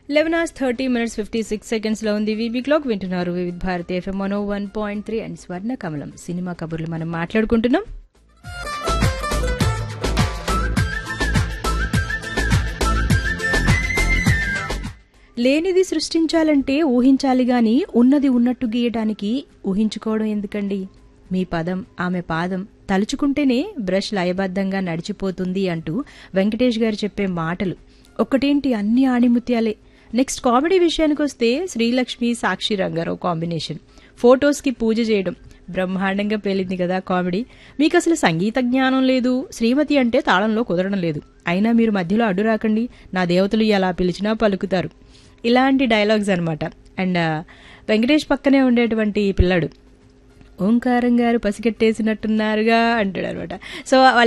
eleven hours thirty minutes fifty six సెకండ్స్లో ఉంది వీబీ క్లాక్ వింటున్నారు Vividh Bharati FM Mano one point three and Swarna Kamalam cinema కబుర్లు మనం మాట్లాడుకుంటున్నాం లేనిది సృష్టించాలంటే ఊహించాలి గాని ఉన్నది ఉన్నట్టు గీయటానికి ఊహించుకోవడం ఎందుకండి మీ పదం ఆమె పాదం తలుచుకుంటేనే బ్రష్ లయబద్ధంగా నడిచిపోతుంది అంటూ వెంకటేష్ గారు చెప్పే మాటలు ఒక్కటేంటి అన్ని ఆణిముత్యాలే నెక్స్ట్ కామెడీ విషయానికి వస్తే శ్రీలక్ష్మి సాక్షి రంగారావు కాంబినేషన్ ఫొటోస్కి పూజ చేయడం బ్రహ్మాండంగా పేలింది కదా కామెడీ మీకు అసలు సంగీత జ్ఞానం లేదు శ్రీమతి అంటే తాళంలో కుదరడం లేదు అయినా మీరు మధ్యలో అడ్డు రాకండి నా దేవతలు ఎలా పిలిచినా పలుకుతారు ఇలాంటి డైలాగ్స్ అనమాట అండ్ వెంకటేష్ పక్కనే ఉండేటువంటి పిల్లాడు ఓంకారం గారు పసిగట్టేసినట్టున్నారుగా అంటాడు అనమాట సో